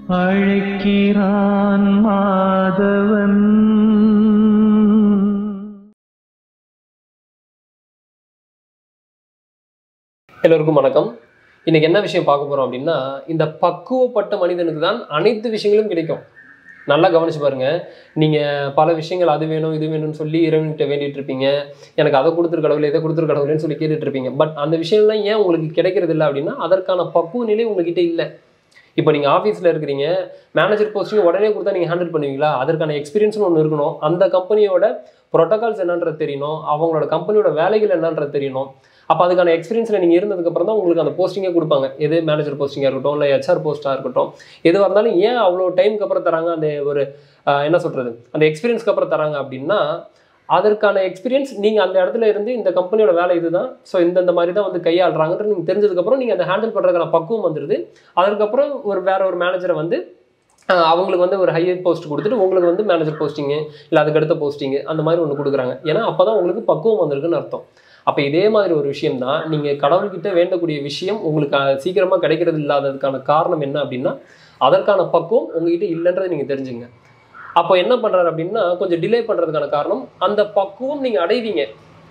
அழைக்கிறான் மாதவன் எல்லோருக்கும் வணக்கம் இன்னைக்கு என்ன விஷயம் பார்க்க போறோம் அப்படின்னா இந்த பக்குவப்பட்ட மனிதனுக்கு தான் அனைத்து விஷயங்களும் கிடைக்கும் நல்லா கவனிச்சு பாருங்க நீங்க பல விஷயங்கள் அது வேணும் இது வேணும்னு சொல்லி இறைவன்கிட்ட வேண்டிட்டு இருப்பீங்க எனக்கு அதை கொடுத்துரு கடவுளே இதை கொடுத்துரு கடவுளேன்னு சொல்லி கேட்டுட்டு இருப்பீங்க பட் அந்த விஷயம்லாம் ஏன் உங்களுக்கு கிடைக்கிறது இல்லை அப்படின்னா அதற்கான பக்குவ நிலை உங்ககிட்ட இல்லை இப்போ நீங்கள் ஆஃபீஸில் இருக்கிறீங்க மேனேஜர் போஸ்டிங் உடனே கொடுத்தா நீங்கள் ஹேண்டில் பண்ணுவீங்களா அதற்கான எக்ஸ்பீரியன்ஸ்னு ஒன்று இருக்கணும் அந்த கம்பெனியோட ப்ரோட்டோகால்ஸ் என்னன்றது தெரியணும் அவங்களோட கம்பெனியோட வேலைகள் என்னன்றது தெரியணும் அப்போ அதுக்கான எக்ஸ்பீரியன்ஸில் நீங்கள் இருந்ததுக்கப்புறம் தான் உங்களுக்கு அந்த போஸ்டிங்கே கொடுப்பாங்க எது மேனேஜர் போஸ்டிங்காக இருக்கட்டும் இல்லை ஹெச்ஆர் போஸ்ட்டாக இருக்கட்டும் எதுவாக இருந்தாலும் ஏன் அவ்வளோ டைமுக்கு அப்புறம் தராங்க அந்த ஒரு ஆஹ், என்ன சொல்கிறது அந்த எக்ஸ்பீரியன்ஸ்க்கு அப்புறம் தராங்க அப்படின்னா அதற்கான எக்ஸ்பீரியன்ஸ் நீங்கள் அந்த இடத்துல இருந்து இந்த கம்பெனியோட வேலை இதுதான் ஸோ இந்தந்த மாதிரி தான் வந்து கையாளுறாங்கன்றது நீங்கள் தெரிஞ்சதுக்கப்புறம் நீங்கள் அதை ஹேண்டில் பண்ணுறதுக்கான பக்குவம் வந்துடுது அதுக்கப்புறம் ஒரு வேற ஒரு மேனேஜரை வந்து ஆஹ், அவங்களுக்கு வந்து ஒரு ஹையர் போஸ்ட் கொடுத்துட்டு உங்களுக்கு வந்து மேனேஜர் போஸ்டிங்கு இல்லை அதுக்கு அடுத்த போஸ்டிங்கு அந்த மாதிரி ஒன்று கொடுக்குறாங்க ஏன்னா அப்போ தான் உங்களுக்கு பக்குவம் வந்திருக்குன்னு அர்த்தம் அப்போ இதே மாதிரி ஒரு விஷயம் தான் நீங்கள் கடவுள்கிட்ட வேண்டக்கூடிய விஷயம் உங்களுக்கு அஹ், சீக்கிரமா கிடைக்கிறது இல்லாததுக்கான காரணம் என்ன அப்படின்னா அதற்கான பக்குவம் உங்ககிட்ட இல்லைன்றதை நீங்கள் தெரிஞ்சுங்க அப்போ என்ன பண்றாரு அப்படின்னா கொஞ்சம் டிலே பண்றதுக்கான காரணம் அந்த பக்குவம் நீங்க அடைவீங்க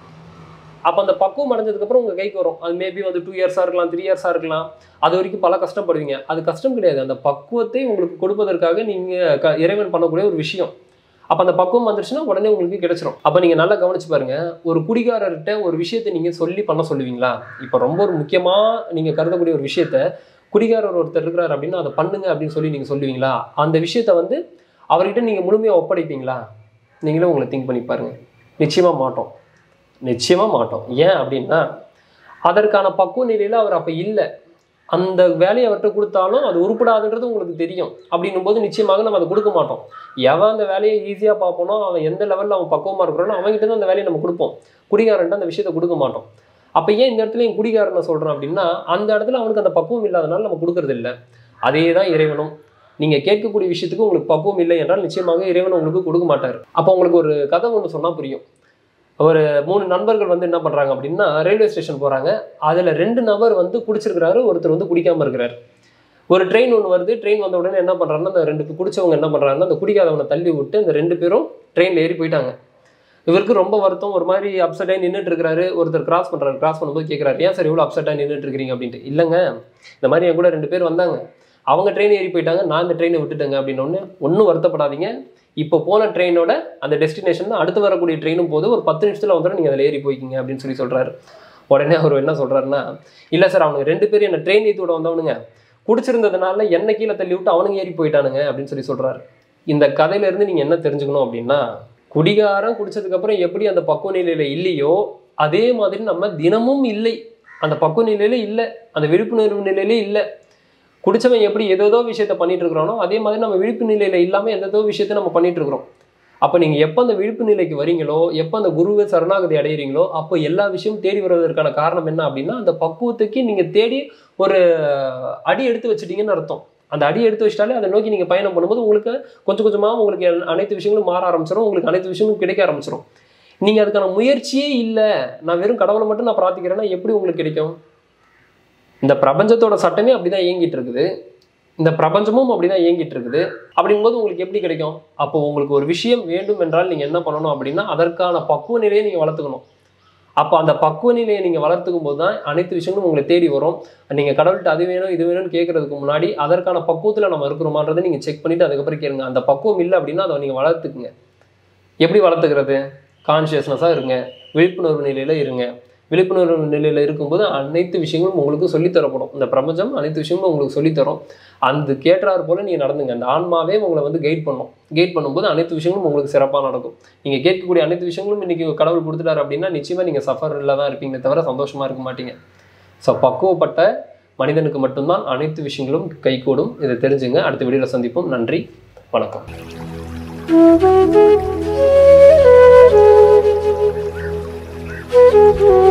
அப்போ அந்த பக்குவம் அடைஞ்சதுக்கப்புறம் உங்க கைக்கு வரும் அது மேபி வந்து டூ இயர்ஸாக இருக்கலாம் த்ரீ இயர்ஸாக இருக்கலாம் அது வரைக்கும் பல கஷ்டப்படுவீங்க அது கஷ்டம் கிடையாது அந்த பக்குவத்தை உங்களுக்கு கொடுப்பதற்காக நீங்க க இறைவன் பண்ணக்கூடிய ஒரு விஷயம் அப்போ அந்த பக்குவம் வந்துருச்சுன்னா உடனே உங்களுக்கு கிடைச்சிரும் அப்போ நீங்கள் நல்லா கவனிச்சு பாருங்க ஒரு குடிகாரர்கிட்ட ஒரு விஷயத்தை நீங்கள் சொல்லி பண்ண சொல்லுவீங்களா இப்போ ரொம்ப ஒரு முக்கியமாக நீங்கள் கருதக்கூடிய ஒரு விஷயத்த குடிகாரர் ஒருத்தர் இருக்கிறார் அப்படின்னா அதை பண்ணுங்க அப்படின்னு சொல்லி நீங்கள் சொல்லுவீங்களா அந்த விஷயத்த வந்து அவர்கிட்ட நீங்கள் முழுமையாக ஒப்படைப்பீங்களா நீங்களே உங்களை திங்க் பண்ணி பாருங்க நிச்சயமாக மாட்டோம் நிச்சயமாக மாட்டோம் ஏன் அப்படின்னா அதற்கான பக்குவ நிலையில் அவர் அப்போ இல்லை அந்த வேலையை அவர்கிட்ட கொடுத்தாலும் அது உருப்படாதுன்றது உங்களுக்கு தெரியும் அப்படின்னும் போது நிச்சயமாக நம்ம அதை கொடுக்க மாட்டோம் எவன் அந்த வேலையை ஈஸியாக பார்ப்போனோ அவன் எந்த லெவலில் அவன் பக்குவமாக இருக்கிறானோ அவன்கிட்ட தான் அந்த வேலையை நம்ம கொடுப்போம் குடிகாரன்ட்டு அந்த விஷயத்தை கொடுக்க மாட்டோம் அப்போ ஏன் இந்த இடத்துல என் குடிகாரனை சொல்கிறேன் அப்படின்னா அந்த இடத்துல அவனுக்கு அந்த பக்குவம் இல்லாதனால நம்ம கொடுக்கறது இல்லை அதே தான் இறைவனும் நீங்கள் கேட்கக்கூடிய விஷயத்துக்கு உங்களுக்கு பக்குவம் இல்லை என்றால் நிச்சயமாக இறைவன் உங்களுக்கு கொடுக்க மாட்டார் அப்போ உங்களுக்கு ஒரு கதை ஒன்று சொன்னால் புரியும் ஒரு மூணு நண்பர்கள் வந்து என்ன பண்ணுறாங்க அப்படின்னா ரயில்வே ஸ்டேஷன் போகிறாங்க அதில் ரெண்டு நபர் வந்து குடிச்சிருக்கிறாரு ஒருத்தர் வந்து குடிக்காமல் இருக்கிறார் ஒரு ட்ரெயின் ஒன்று வருது ட்ரெயின் வந்த உடனே என்ன பண்ணுறாங்கன்னா அந்த ரெண்டு பேர் குடிச்சவங்க என்ன பண்ணுறாங்கன்னா அந்த குடிக்காதவனை தள்ளி விட்டு அந்த ரெண்டு பேரும் ட்ரெயினில் ஏறி போயிட்டாங்க இவருக்கு ரொம்ப வருத்தம் ஒரு மாதிரி அப்செட் ஆகி நின்றுட்டு இருக்காரு ஒருத்தர் கிராஸ் பண்ணுறாரு கிராஸ் பண்ணும்போது கேட்குறாரு ஏன் சார் இவ்வளோ அப்செட் ஆகி நின்றுட்டு இருக்கிறீங்க அப்படின்ட்டு இல்லைங்க இந்த மாதிரி என் கூட ரெண்டு பேர் வந்தாங்க அவங்க ட்ரெயின் ஏறி போயிட்டாங்க நான் இந்த ட்ரெயினை விட்டுட்டேங்க அப்படின்னு ஒன்று ஒன்றும் வருத்தப்படாதீங்க இப்போ போன ட்ரெயினோட அந்த டெஸ்டினேஷன் அடுத்து வரக்கூடிய ட்ரெயினும் போது ஒரு பத்து நிமிஷத்தில் வந்துடும் நீங்கள் அதில் ஏறி போய்க்கிங்க அப்படின்னு சொல்லி சொல்கிறாரு உடனே அவர் என்ன சொல்கிறாருன்னா இல்லை சார் அவனுங்க ரெண்டு பேரும் என்ன ட்ரெயின் ஏற்றி விட வந்தவனுங்க குடிச்சிருந்ததுனால என்ன கீழே தள்ளி விட்டு அவனுங்க ஏறி போயிட்டானுங்க அப்படின்னு சொல்லி சொல்கிறாரு இந்த கதையிலேருந்து நீங்கள் என்ன தெரிஞ்சுக்கணும் அப்படின்னா குடிகாரம் குடிச்சதுக்கப்புறம் எப்படி அந்த பக்குவ நிலையில் இல்லையோ அதே மாதிரி நம்ம தினமும் இல்லை அந்த பக்குவ நிலையில இல்லை அந்த விழிப்புணர்வு நிலையிலே இல்லை குடிச்சவன் எப்படி ஏதேதோ விஷயத்த பண்ணிட்டு இருக்கிறானோ அதே மாதிரி நம்ம விழிப்பு நிலையில இல்லாமல் எந்ததோ விஷயத்த நம்ம பண்ணிட்டு இருக்கிறோம் அப்போ நீங்கள் எப்போ அந்த விழிப்பு நிலைக்கு வரீங்களோ எப்போ அந்த குருவை சரணாகதி அடைகிறீங்களோ அப்போ எல்லா விஷயமும் தேடி வருவதற்கான காரணம் என்ன அப்படின்னா அந்த பக்குவத்துக்கு நீங்கள் தேடி ஒரு அடி எடுத்து வச்சிட்டீங்கன்னு அர்த்தம் அந்த அடி எடுத்து வச்சிட்டாலே அதை நோக்கி நீங்கள் பயணம் பண்ணும்போது உங்களுக்கு கொஞ்சம் கொஞ்சமாக உங்களுக்கு எல்லா- அனைத்து விஷயங்களும் மாற ஆரம்பிச்சிடும் உங்களுக்கு அனைத்து விஷயங்களும் கிடைக்க ஆரம்பிச்சிடும் நீங்கள் அதுக்கான முயற்சியே இல்லை நான் வெறும் கடவுளை மட்டும் நான் பிரார்த்திக்கிறேன்னா எப்படி உங்களுக்கு கிடைக்கும் இந்த பிரபஞ்சத்தோட சட்டமே அப்படிதான் இயங்கிட்டு இருக்குது இந்த பிரபஞ்சமும் அப்படிதான் இயங்கிட்டு இருக்குது அப்படிங்கும்போது உங்களுக்கு எப்படி கிடைக்கும் அப்போ உங்களுக்கு ஒரு விஷயம் வேண்டும் என்றால் நீங்க என்ன பண்ணணும் அப்படின்னா அதற்கான பக்குவ நிலையை நீங்க வளர்த்துக்கணும் அப்போ அந்த பக்குவ நிலையை நீங்க வளர்த்துக்கும் போது தான் அனைத்து விஷயங்களும் உங்களை தேடி வரும் நீங்க கடவுள்கிட்ட அது வேணும் இது வேணும்னு கேட்கறதுக்கு முன்னாடி அதற்கான பக்குவத்துல நம்ம இருக்கிறோமான்றதை நீங்க செக் பண்ணிட்டு அதுக்கப்புறம் கேளுங்க அந்த பக்குவம் இல்லை அப்படின்னா அதை நீங்க வளர்த்துக்குங்க எப்படி வளர்த்துக்கிறது கான்ஷியஸ்னஸாக இருங்க விழிப்புணர்வு நிலையில இருங்க விழிப்புணர்வு நிலையில இருக்கும்போது அனைத்து விஷயங்களும் உங்களுக்கு சொல்லித் தரப்படும் இந்த பிரபஞ்சம் அனைத்து விஷயங்களும் உங்களுக்கு சொல்லித் தரும் அந்த கேட்டார் போல நீங்க நடந்துங்க அந்த ஆன்மாவே உங்களை வந்து கைட் பண்ணும் கைட் பண்ணும்போது அனைத்து விஷயங்களும் உங்களுக்கு சிறப்பாக நடக்கும் நீங்க கேட்கக்கூடிய அனைத்து விஷயங்களும் இன்னைக்கு கடவுள் கொடுத்துட்டாரு அப்படின்னா நிச்சயமா நீங்க சஃபரில் தான் இருப்பீங்க தவிர சந்தோஷமா இருக்க மாட்டீங்க ஸோ பக்குவப்பட்ட மனிதனுக்கு மட்டும்தான் அனைத்து விஷயங்களும் கைகூடும் இதை தெரிஞ்சுங்க அடுத்த வீடியோவில் சந்திப்போம் நன்றி வணக்கம் Thank you.